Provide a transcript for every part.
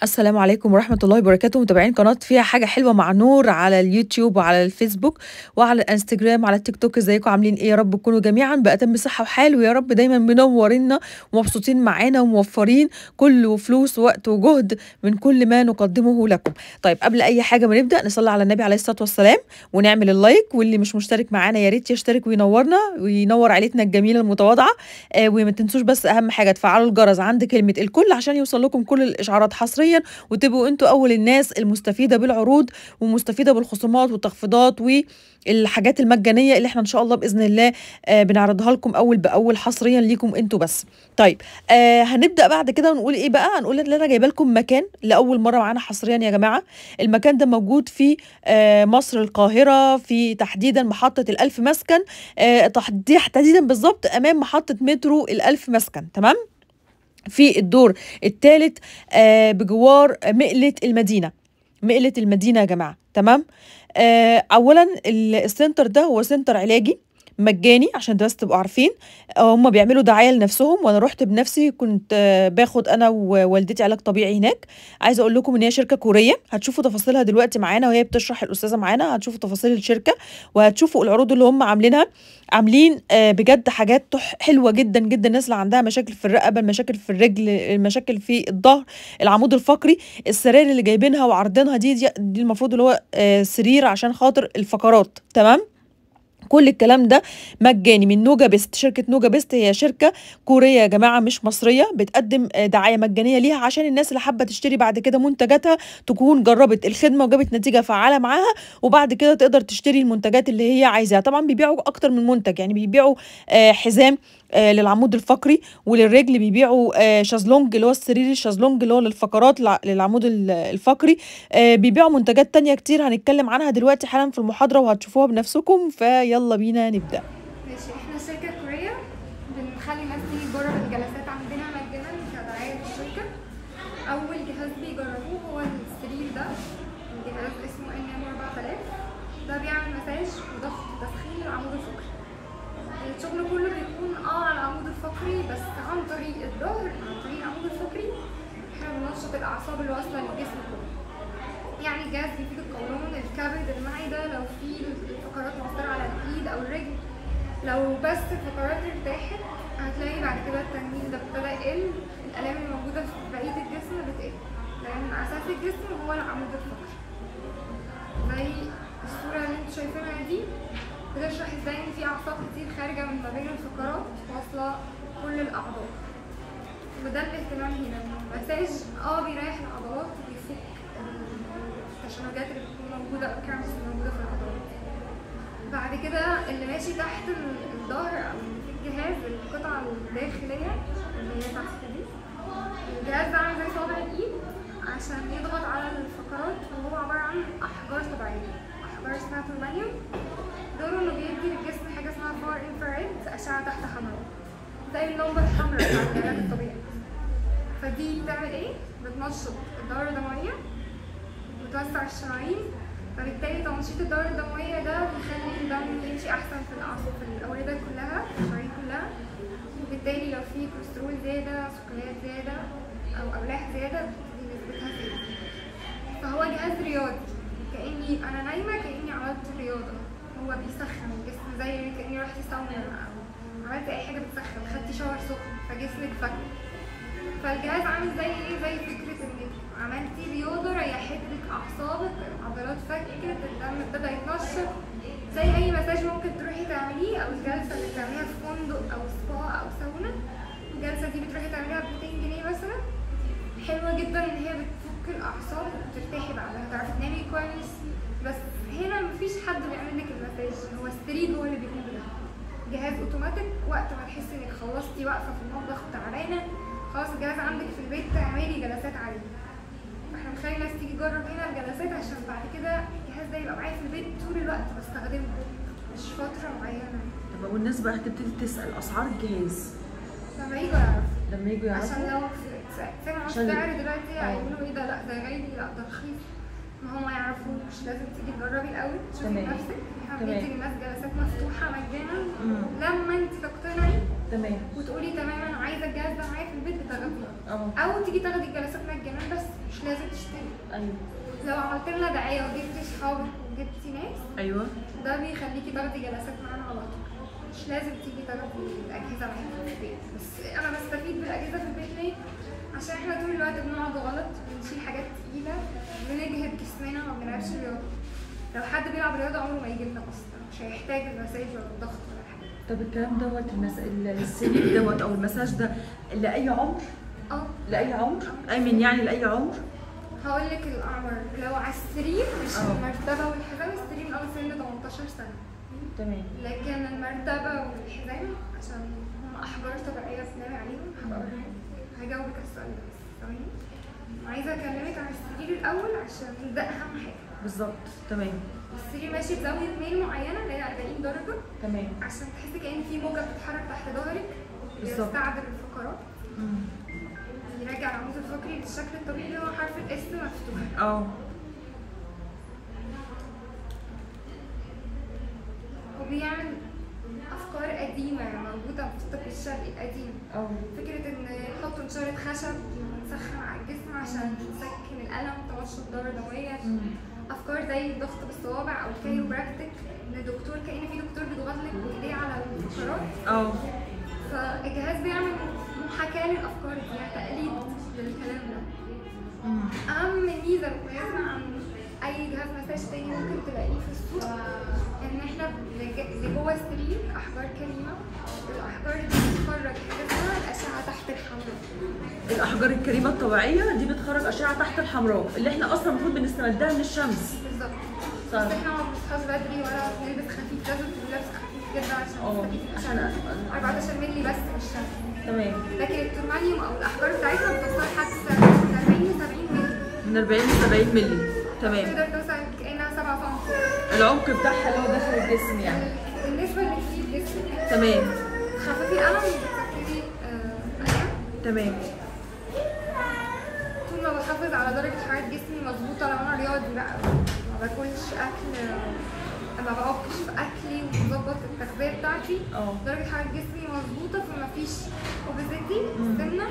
السلام عليكم ورحمة الله وبركاته متابعين قناة فيها حاجة حلوة مع نور على اليوتيوب وعلى الفيسبوك وعلى الانستجرام على التيك توك ازيكم عاملين ايه يا رب تكونوا جميعا بأتم صحة وحال ويا رب دايما منورينا ومبسوطين معانا وموفرين كل فلوس ووقت وجهد من كل ما نقدمه لكم طيب قبل اي حاجة ما نبدأ نصلي على النبي عليه الصلاة والسلام ونعمل اللايك واللي مش مشترك معانا يا ريت يشترك وينورنا وينور عيلتنا الجميلة المتواضعة آه وما تنسوش بس اهم حاجة تفعلوا الجرس عند كلمة الكل عشان يوصل لكم كل الاشعارات حصريا وتبقوا انتوا اول الناس المستفيده بالعروض ومستفيده بالخصومات والتخفيضات والحاجات المجانيه اللي احنا ان شاء الله باذن الله آه بنعرضها لكم اول باول حصريا ليكم انتوا بس طيب آه هنبدا بعد كده ونقول ايه بقى هنقول ان انا جايبه لكم مكان لاول مره معانا حصريا يا جماعه المكان ده موجود في آه مصر القاهره في تحديدا محطه الالف مسكن آه تحديدا بالظبط امام محطه مترو الالف مسكن تمام في الدور الثالث آه بجوار مقلة المدينة مقلة المدينة يا جماعة تمام آه أولا السنتر ده هو سنتر علاجي مجاني عشان بس تبقوا عارفين هم بيعملوا دعايه لنفسهم وانا رحت بنفسي كنت باخد انا ووالدتي علاج طبيعي هناك عايزه اقول لكم ان هي شركه كوريه هتشوفوا تفاصيلها دلوقتي معانا وهي بتشرح الاستاذه معانا هتشوفوا تفاصيل الشركه وهتشوفوا العروض اللي هم عاملينها عاملين بجد حاجات حلوه جدا جدا الناس اللي عندها مشاكل في الرقبه المشاكل في الرجل المشاكل في الظهر العمود الفقري السراير اللي جايبينها وعارضينها دي دي, دي المفروض اللي هو سرير عشان خاطر الفقرات تمام كل الكلام ده مجاني من نوجا بيست شركه نوجا بيست هي شركه كوريه يا جماعه مش مصريه بتقدم دعايه مجانيه ليها عشان الناس اللي حابه تشتري بعد كده منتجاتها تكون جربت الخدمه وجابت نتيجه فعاله معاها وبعد كده تقدر تشتري المنتجات اللي هي عايزاها طبعا بيبيعوا اكتر من منتج يعني بيبيعوا حزام للعمود الفقري وللرجل بيبيعوا شازلونج اللي هو السرير الشازلونج اللي هو للفقرات للعمود الفقري بيبيعوا منتجات تانية كتير هنتكلم عنها دلوقتي حالا في المحاضرة وهتشوفوها بنفسكم فيلا بينا نبدأ ماشي احنا شركة كورية بنخلي الناس تيجي تجرب الجلسات عندنا مجانا كدعاية للشركة أول جهاز بيجربوه هو السرير ده الجهاز اسمه ان ام 4000 ده بيعمل مساج وضغط وتسخين للعمود الفقري الشغل كله بيكون اه على العمود الفقري بس عن طريق الظهر عن طريق العمود الفقري احنا بننشط الاعصاب اللي واصله للجسم كله يعني الجهاز بيفيد القولون الكبد المعده لو في الفقرات مؤثره على الايد او الرجل لو بس الفقرات ارتاحت هتلاقي بعد كده التنميل ده ابتدى يقل الالام الموجوده في بقيه الجسم بتقل لان اساس الجسم هو العمود الفقري زي الصوره اللي انتوا شايفينها دي بتشرح ازاي ان في اعصاب كتير خارجه من ما بين الفقرات واصله كل الاعضاء وده الاهتمام هنا المساج اه بيريح العضلات وبيفك التشنجات اللي بتكون موجوده او الكرامس اللي موجوده في العضلات بعد كده اللي ماشي تحت الظهر او في الجهاز القطعه الداخليه اللي هي تحت دي الجهاز ده عامل زي صابع الايد عشان يضغط على الفقرات وهو عباره عن احجار طبيعيه احجار اسمها تورمانيوم دوره انه بيدي للجسم حاجه اسمها فار انفراريد اشعه تحت حمراء زي اللمبه الحمراء بتاعت العلاج الطبيعي فدي بتعمل ايه؟ بتنشط الدوره الدمويه وتوسع الشرايين فبالتالي تنشيط الدوره الدمويه ده بيخلي الدم يمشي احسن في الاعصاب في الاورده كلها الشرايين كلها وبالتالي لو في كوليسترول زياده سكريات زياده او املاح زياده بتبتدي نسبتها تقل فهو جهاز رياضي كاني انا نايمه كاني عملت رياضه هو بيسخن الجسم زي كاني رحتي ساونا او عملت اي حاجه بتسخن خدتي شاور سخن فجسمك فك فالجهاز عامل زي ايه زي فكره انك عملتي رياضه ريحت لك اعصابك العضلات فكت الدم ابتدى يتنشط زي اي مساج ممكن تروحي تعمليه او الجلسه اللي بتعمليها في فندق او سبا او ساونا الجلسه دي بتروحي تعمليها ب 200 جنيه مثلا حلوه جدا ان هي بتفك الاعصاب وبترتاحي بعدها تعرفي تنامي كويس بس هنا مفيش حد بيعمل لك المساج هو السرير هو اللي بيقوم بده جهاز اوتوماتيك وقت ما تحسي انك خلصتي واقفه في المطبخ وتعبانه خلاص الجهاز عندك في البيت تعملي جلسات عليه احنا بنخلي الناس تيجي تجرب هنا الجلسات عشان بعد كده الجهاز ده يبقى معايا في البيت طول الوقت بستخدمه مش فتره معينه طب والناس بقى هتبتدي تسال اسعار الجهاز لما يجوا يعرفوا لما يجوا يعرفوا عشان لو سمعوا عشان- السعر دلوقتي اه. هيقولوا ايه ده لا ده غالي لا ده رخيص ما هو ما يعرفوش لازم تيجي تجربي الاول تشوفي تمام. بنفسك احنا تمام. بندي للناس جلسات مفتوحه مجانا مم. لما انت تقتنعي تمام وتقولي تمام انا عايزه الجهاز ده معايا في البيت بتاخديه اه او تيجي تاخدي الجلسات مجانا بس مش لازم ايوه لو عملت لنا دعايه وجبتي صحابك وجبتي ناس ايوه ده بيخليكي تاخدي جلسات معانا على طول مش لازم تيجي تاخدي الاجهزه معاكي في البيت بس انا بستفيد بالاجهزه في البيت ليه عشان احنا طول الوقت بنقعد غلط بنشيل حاجات تقيله بنجهد جسمنا ما بنلعبش رياضه لو حد بيلعب رياضه عمره ما يجي لنا اصلا مش هيحتاج المساج ولا الضغط ولا حاجه طب الكلام دوت المس... السرير دوت او المساج ده لاي عمر اه لاي عمر امن يعني لاي عمر هقول لك الاعمار لو على السرير مش اه. المرتبه والحزام السرير من اول سن 18 سنه تمام لكن المرتبة والحزام عشان هم أحجار طبيعية بننام عليهم هبقى أوريهم. هجاوبك على السؤال ده بس ثواني عايزة أكلمك عن السرير الأول عشان ده أهم حاجة بالظبط تمام السرير ماشي بزاوية ميل معينة اللي هي 40 درجة تمام عشان تحسي كأن في موجة بتتحرك تحت ظهرك بالظبط. بيستعدل الفقرات مم. يرجع العمود الفقري للشكل الطبيعي اللي هو حرف الاس مفتوح اه وبيعمل أفكار قديمة موجودة في الطب الشرقي القديم اه فكرة إن نحط نشارة خشب ونسخن على الجسم عشان نسكن الألم تنشط الدورة الدموية مم. أفكار زي الضغط بالصوابع أو الكايروبراكتيك إن دكتور كأن في دكتور بيضغط لك بإيديه على الفقرات اه فالجهاز بيعمل محاكاة للأفكار دي يعني تقليد للكلام ده مم. أهم ميزة بتميزنا عن أي جهاز مساج تاني ممكن تلاقيه في السوق إن إحنا لج- اللي جوه السرير أحجار كريمة الأحجار دي بتخرج حاجة اسمها الأشعة تحت الحمراء الاحجار الكريمه الطبيعيه دي بتخرج اشعه تحت الحمراء اللي احنا اصلا المفروض بنستمدها من الشمس بالظبط صح. بس احنا ما بنصحاش بدري ولا بنلبس خفيف لازم تبقى لابس خفيف جدا عشان اه، تستفيد عشان عشان أ- 14 مللي بس مش الشمس تمام لكن الترمانيوم او الاحجار بتاعتها بتوصل حتى من 40 ل 70 مللي من 40 ل 70 مللي تمام تقدر توصل كانها 7 سم العمق بتاعها اللي هو داخل الجسم يعني بالنسبه لكتير جسم تمام خففي الالم بتركبي آه، ألم. تمام طول ما بحافظ على درجه حراره جسمي مظبوطه لو انا رياضي بقى ما باكلش اكل ما بعكش في اكلي ومظبط التغذيه بتاعتي اه درجة حرارة جسمي مظبوطة فما فيش اوبيزيتي سمنة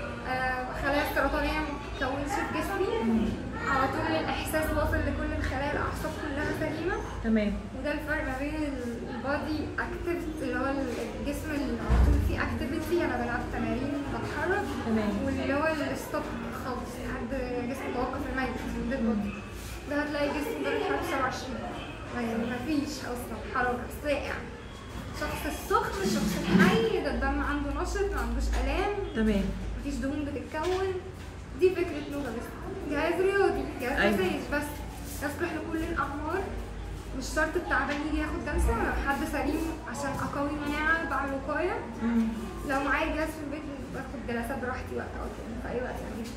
آه، خلايا السرطانية متكونش في جسمي على طول الإحساس واصل لكل الخلايا الأعصاب كلها سليمة تمام وده الفرق ما بين البادي اكتيف اللي هو الجسم اللي على طول فيه اكتيفيتي انا بلعب تمارين بتحرك تمام. واللي هو الستوب خالص لحد جسم توقف الميت من ديد بودي ده هتلاقي جسم درجة حرارة 27 يعني مفيش اصلا حركة ساقع الشخص السخن الشخص الحي ده الدم عنده نشط ما عندوش الام تمام مفيش دهون بتتكون دي فكرة نوبة بس جهاز رياضي جهاز أيوة. مساج بس يصلح لكل الأعمار مش شرط التعبان يجي ياخد جلسة لو حد سليم عشان أقوي المناعة بعد وقاية مم. لو معايا جهاز في البيت باخد جلسات براحتي وقت أو كده في أي وقت يعني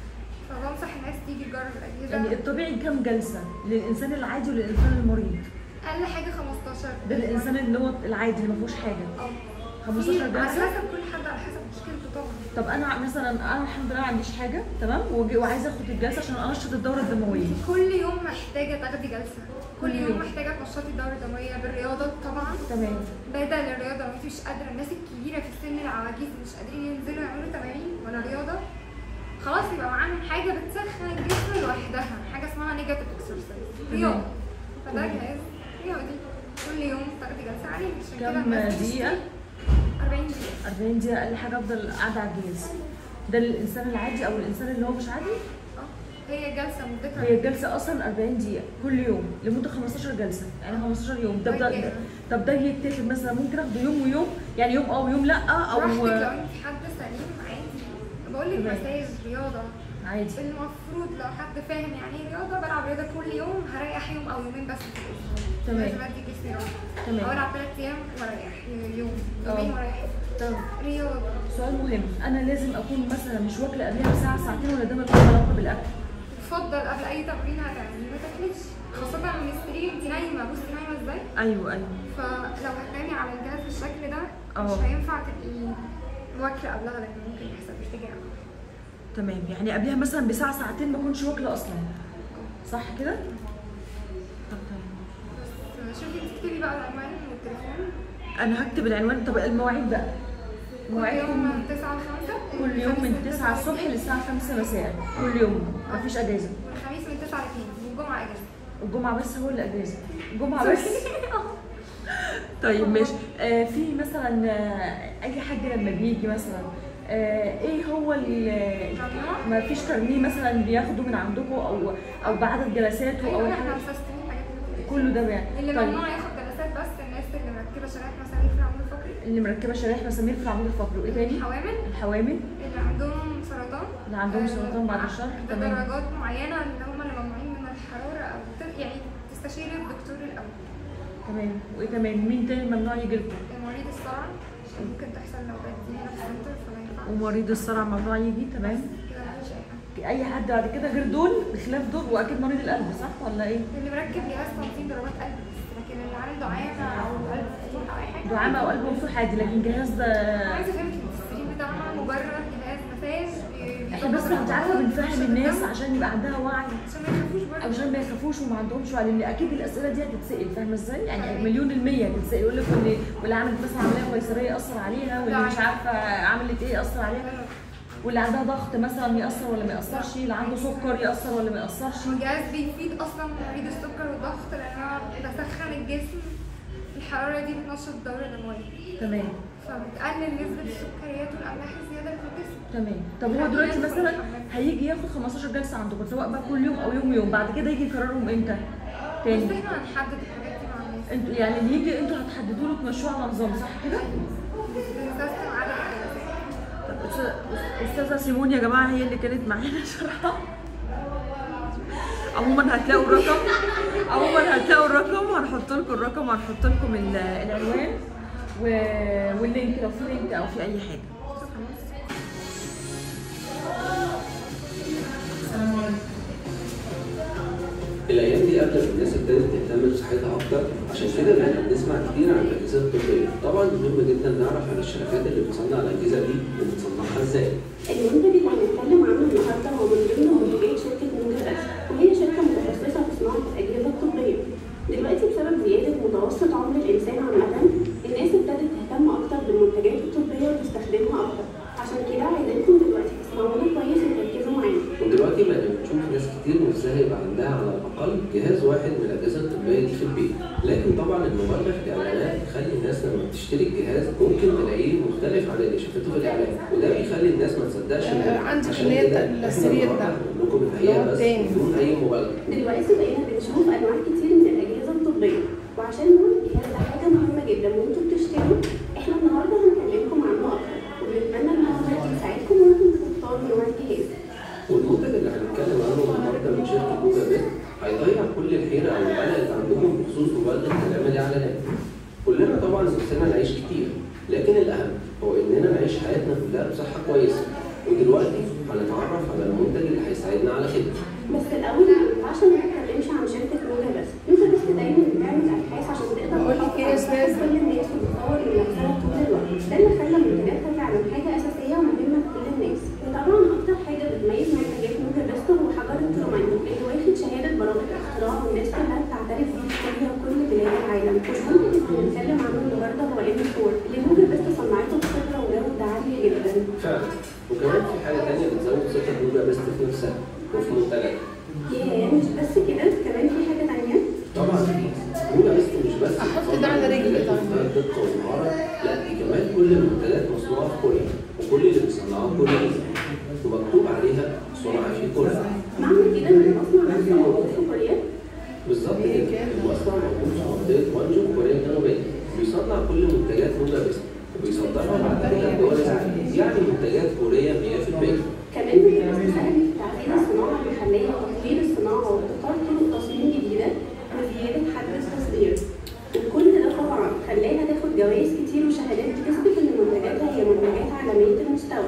فبنصح الناس تيجي تجرب الأجهزة يعني الطبيعي كام جلسه للانسان العادي وللانسان المريض أقل حاجة 15 ده الانسان اللي هو العادي اللي ما فيهوش حاجه اه 15 في- على جلسه حسب كل حد على حسب مشكلته طبعا طب انا مثلا انا الحمد لله ما عنديش حاجه تمام وجي- وعايزه اخد الجلسه عشان انشط الدوره الدمويه كل يوم محتاجة تاخدي جلسة كل كل يوم يوم. محتاجة تنشطي الدورة الدموية بالرياضة طبعا تمام بدل الرياضه لو انت مش قادره الناس الكبيره في السن العواجيز مش قادرين ينزلوا يعملوا تمارين ولا رياضه خلاص يبقى معاهم حاجه بتسخن الجسم لوحدها حاجه اسمها نيجاتيف اكسرسايز رياضه فده جهاز رياضي كل يوم تاخدي جلسه عليه عشان كده كم الناس دقيقة؟ بتشتري 40 دقيقه 40 دقيقه اقل حاجه افضل قاعده على الجهاز ده للانسان العادي او الانسان اللي هو مش عادي اه هي جلسه مدتها هي الجلسه اصلا 40 دقيقه كل يوم لمده 15 جلسه يعني 15 يوم ده ده طب ده يتاخد مثلا ممكن اخده يوم ويوم يعني يوم اه ويوم لا او براحتك لو انت حد سليم عادي بقول لك تمام. مساج رياضه عادي المفروض لو حد فاهم يعني ايه رياضه بلعب رياضه كل يوم هريح يوم او يومين بس في الاسبوع تمام. لازم ادي جسمي راحه تمام. او العب ثلاث ايام واريح يوم اه. يومين واريح يوم. طب رياضه سؤال مهم انا لازم اكون مثلا مش واكله قبلها بساعه ساعتين ولا ده ملوش علاقه بالاكل يفضل قبل اي تمرين هتعمليه ما تاكليش خاصة من السرير انت نايمة بصي نايمة ازاي ايوه ايوه فلو هتنامي على الجهاز بالشكل ده اه. مش هينفع تبقي واكلة قبلها لان ممكن يحصل ارتجاع تمام يعني قبلها مثلا بساعه ساعتين ما اكونش واكله اصلا صح كده طب تمام بس شوفي تكتبي بقى العنوان والتليفون انا هكتب العنوان طب المواعيد بقى كل مواعيدكم يوم من 9 ل 5 كل يوم من 9 الصبح للساعه 5 مساء كل يوم مفيش اجازه والخميس بس على اثنين والجمعه اجازه الجمعة بس هو اللي اجازة الجمعة بس طيب ماشي آه في مثلا آه اي حد لما بيجي مثلا آه ايه هو ال- ممنوع ما فيش ترميه مثلا بياخده من عندكم او او بعدد جلساته او ايوه أي احنا حاجة؟ مسستمين الحاجات اللي كله ده يعني اللي طيب ممنوع ياخد جلسات بس الناس اللي مركبه شرايح مسامير في العمود الفقري اللي مركبه شرايح مسامير في العمود الفقري وايه تاني؟ الحوامل الحوامل اللي عندهم سرطان اللي عندهم آه، سرطان بعد الشهر ده تمام درجات معينه اللي هم اللي ممنوعين من الحراره او ت- يعني تستشير الدكتور الاول تمام وايه كمان مين تاني ممنوع يجي لكم؟ مريض الصرع عشان ممكن تحصل لو بنزين في السنتر فما ينفعش ومريض الصرع ممنوع يجي تمام كده مفيش اي حاجه اي حد بعد كده غير دول بخلاف دول واكيد مريض القلب صح ولا ايه؟ اللي مركب جهاز تنظيم ضربات قلب بس لكن اللي عنده عامه او قلب مفتوح او اي حاجه دعامه او قلب مفتوح عادي لكن جهاز ده عايزه افهمك ان السرير بتاعنا مجرد جهاز مساج بي- احنا بس انت عارفه بنفهم الناس عشان يبقى عندها وعي عشان ما يخافوش برضه عشان ما يخافوش وما عندهمش وعي لان اكيد الاسئله دي هتتسال فاهمه ازاي؟ يعني مليون المية هتتسال يقول لك واللي واللي عملت مثلا عمليه قيصريه اثر عليها واللي مش عارفه عملت ايه اثر عليها واللي عندها ضغط مثلا ياثر ولا ما ياثرش اللي عنده سكر ياثر ولا ما ياثرش الجهاز بيفيد اصلا مريض السكر والضغط لان انا بسخن الجسم الحراره دي بتنشط الدوره الدمويه تمام فبتقلل نسبه السكريات والاملاح الزياده في الجسم تمام طب هو دلوقتي مثلا هيجي ياخد 15 جلسه عندكم سواء بقى كل يوم او يوم يوم بعد كده يجي يكررهم امتى؟ بس تاني احنا هنحدد الحاجات دي مع الناس انتوا يعني اللي يجي انتوا هتحددوا له تمشوه على نظام صح كده؟ بنسيستم عدد الجلسات طب أستاذ- استاذه سيمون يا جماعه هي اللي كانت معانا شرحها عموما هتلاقوا الرقم عموما هتلاقوا الرقم هنحط لكم الرقم وهنحط لكم ال- العنوان و- واللينك لو في لينك او في اي حاجه الايام دي ابدا الناس ابتدت تهتم بصحتها اكتر عشان كده بقينا بنسمع كتير عن الاجهزه الطبيه طبعا مهم جدا نعرف عن الشركات اللي بتصنع الاجهزه دي وبتصنعها ازاي المنتج اللي هنتكلم عنه النهارده هو من ضمن منتجات شركه نونجا بس وهي شركه متخصصه في صناعه الاجهزه الطبيه. دلوقتي بسبب زياده متوسط عمر الانسان عامه الناس ابتدت تهتم اكتر بالمنتجات الطبيه وتستخدمها اكتر. عشان كده عايزاكم دلوقتي تسمعونا كويس وتركزوا معانا. ودلوقتي بقينا بنشوف ناس كتير نفسها يبقى عندها على الاقل جهاز واحد من الاجهزه الطبيه دي في البيت لكن طبعا المبالغه في الاعلانات بتخلي الناس لما بتشتري الجهاز ممكن تلاقيه مختلف عن اللي شافته في الاعلان وده بيخلي الناس ما تصدقش آه، الإعلان. عندي عشان اللي هي كده الت- إحنا السرير ده. النهاردة هنقول لكم الحقيقه اللي هو بس التاني. بدون اي مبالغه دلوقتي بقينا بنشوف انواع كتير من الاجهزه الطبيه وعشان نوع الجهاز ده حاجه مهمه جدا وانتوا بتشتروا احنا النهارده هنكلمكم عنه اكتر وبنتمنى ان هو يساعدكم وانتم تختاروا نوع الجهاز. والمنتج اللي هنتكلم عنه النهارده من شركه جوجا بيت هيضيع كل الحيره او القلق اللي عندكم بخصوص مبالغه كلام الاعلانات. كلنا طبعا نفسنا نعيش كتير لكن الاهم هو اننا نعيش حياتنا كلها بصحه كويسه ودلوقتي هنتعرف على المنتج اللي هيساعدنا على كده. بس الاول ما ينفعش ما نتكلمش عن شركه نوجا بس نوجا بس دايما بتعمل ابحاث عشان تقدر بقول لك ايه يا تحافظ أستاذ؟ على كل الناس وتطور من نفسها طول الوقت ده اللي خلى منتجاتها فعلا حاجه اساسيه ومهمه لكل الناس وطبعا اكتر حاجه بتميز منتجات نوجا بس هو حجر الترومانيوم اللي واخد شهاده براءه اختراع والناس كلها بتعترف بيه في كوريا وكل بلاد العالم والمنتج اللي هنتكلم عنه النهارده هو ام 4 اللي نوجا بس صنعته بخبره وجوده عاليه جدا فعلا وكمان في حاجه تانيه بتزود ثقه جوجا بيست في نفسها وفي منتجاتها. ياه مش بس كده كمان في حاجه تانيه طبعا جوجا بيست مش بس أحط ده على رجلي منتجات طيب. فيها دقه ومهاره لا دي كمان كل المنتجات مصنوعه في كوريا وكل اللي بيصنعوها كوريين ومكتوب عليها صنع في كوريا معنى كده ان المصنع نفسه موجود في كوريا بالظبط كده المصنع موجود في منطقه وانجو كوريا الجنوبيه بيصنع كل منتجات نوجا بيست وبيصدرها بعد كده لدول العالم يعني منتجات كوريه 100% كمان بتبقى بتساعد في تعزيز الصناعة المحلية وتطوير الصناعة وابتكار طرق تصميم جديدة وزيادة حجم التصدير. وكل ده طبعا خلاها تاخد جوائز كتير وشهادات بتثبت ان منتجاتها هي منتجات عالمية المستوى.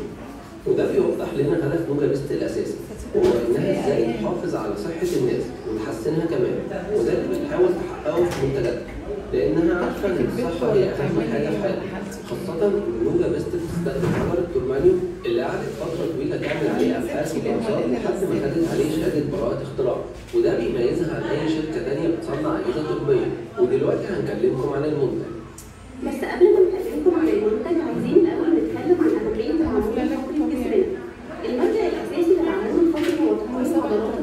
وده بيوضح لنا هدف نوجا بيست الاساسي هو انها ازاي تحافظ على صحه الناس وتحسنها كمان وده اللي بتحاول تحققه في منتجاتها لانها عارفه ان الصحه هي اهم حاجه في حياتها خاصه ان نوجا بيست بتستخدم حجر التورمانيوم اللي قعدت فتره طويله تعمل عليه ابحاث ودراسات لحد ما خدت عليه شهاده براءه اختراع وده بيميزها عن اي شركه تانيه بتصنع اجهزه طبيه ودلوقتي هنكلمكم عن المنتج بس قبل ما نكلمكم عن المنتج عايزين الاول نتكلم عن اهمية العمود الفقري في جسمنا. المبدأ الأساسي للعمود الفقري هو تقوية عضلات الضغط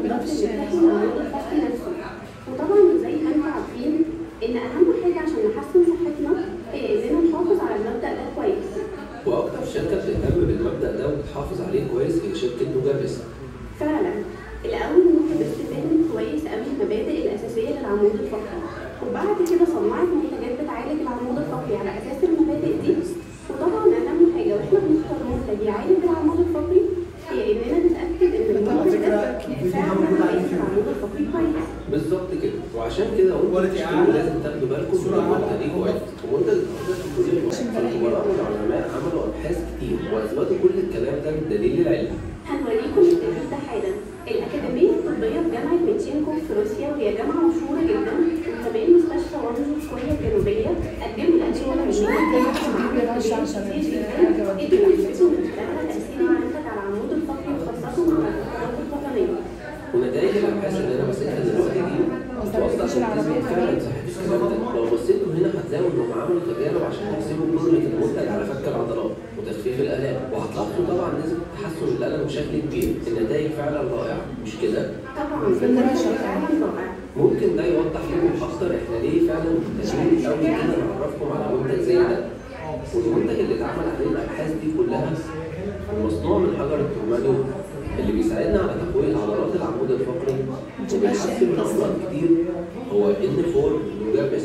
بتحمي العمود الفقري نفسه وطبعا زي ما انتم عارفين ان اهم حاجه عشان نحسن صحتنا هي اننا نحافظ على المبدا ده كويس واكتر شركه بتهتم بالمبدا ده وبتحافظ عليه كويس هي شركه نوجافيس فعلا الاول ممكن باستخدام كويس قوي المبادئ الاساسيه للعمود الفقري وبعد كده صنعت منتجات بتعالج العمود الفقري على اساس المبادئ دي وطبعا اهم حاجه واحنا بنختار منتج يعالج العمود الفقري هي اننا نتاكد ان المنتج ده فعلا بيعالج العمود الفقري كويس بالظبط كده وعشان كده وانتوا بتشتروا لازم تاخدوا بالكم من المنتج دي كويس ومنتج الخبراء والعلماء عملوا ابحاث كتير واثبتوا كل الكلام ده بالدليل العلمي هنوريكم الدليل ده حالا الأكاديمية الطبية في جامعة ميتشينكوف في روسيا وهي جامعة مشهورة جدا وكمان مستشفى وانزو في كوريا الجنوبية قدموا الأدوية العلمية قدروا يثبتوا من خلالها تأثير المنتج على العمود الفقري وخاصة مع الفقرات القطنية ونتائج الابحاث اللي انا ماسكها دلوقتي دي بتوضح ان فعلا صحه الكلام ده لو بصيتوا هنا هتلاقوا انهم عملوا تجارب عشان يحسبوا قدره المنتج على فك العضلات وتخفيف الالام وهتلاحظوا طبعا نسبه تحسن الالم بشكل كبير النتائج فعلا رائعه مش كده؟ طبعا المنتج فعلا رائع ممكن ده يوضح لكم اكتر احنا ليه فعلا محتاجين قوي كده نعرفكم على منتج زي ده والمنتج اللي اتعمل عليه الابحاث دي كلها مصنوع من حجر الكرومانيوم اللي بيساعدنا على تقويه عضلات العمود الفقري وبيحسن من امراض كتير هو ان 4 نوجابس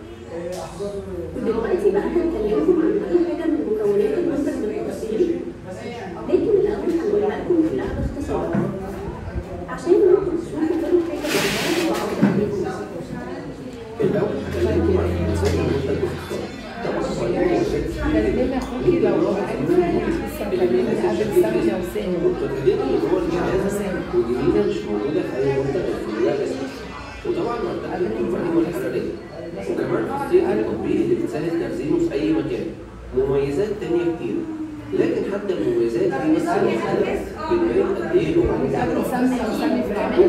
ودلوقتي بقى هنكلمكم عن كل حاجة من مكونات المنتج بالتفصيل لكن الأول هنقولها لكم كلها باختصار عشان ممكن تشوفوا كل حاجة بالظبط وأوضح لكم الاول هكلمكم عن تفاصيل المنتج باختصار طبعا صحيح المنتجين اللي هو الجهاز والجديده مش موجوده في اي منتج في النوجابس وطبعا مرتبه الكرومانيوم الحراريه وكمان خاصيه التطبيق اللي بتسهل تخزينه في اي مكان مميزات تانية كتير لكن حتى المميزات دي بس لوحدها بتبين قد ايه هو منتج رائع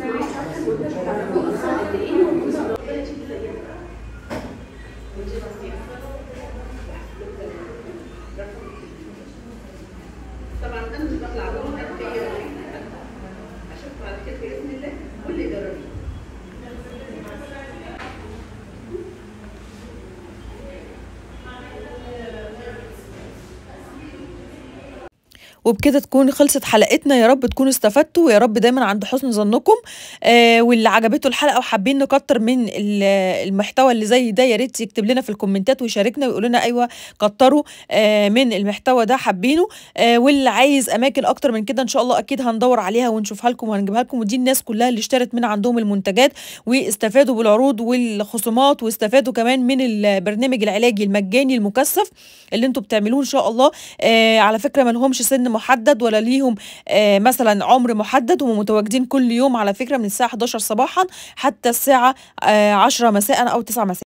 طبعا انا مش بطلع لهم هي اشوفكم على خير باذن الله واللي جربوا وبكده تكون خلصت حلقتنا يا رب تكونوا استفدتوا ويا رب دايما عند حسن ظنكم آه واللي عجبته الحلقه وحابين نكتر من ال- المحتوى اللي زي ده يا ريت يكتب لنا في الكومنتات ويشاركنا ويقول لنا ايوه كتروا آه من المحتوى ده حابينه آه واللي عايز اماكن اكتر من كده ان شاء الله اكيد هندور عليها ونشوفها لكم وهنجيبها لكم ودي الناس كلها اللي اشترت من عندهم المنتجات واستفادوا بالعروض والخصومات واستفادوا كمان من البرنامج العلاجي المجاني المكثف اللي انتوا بتعملوه ان شاء الله آه على فكره ما لهمش سن محدد ولا ليهم آه مثلا عمر محدد هم متواجدين كل يوم على فكره من الساعه 11 صباحا حتى الساعه آه 10 مساء او 9 مساء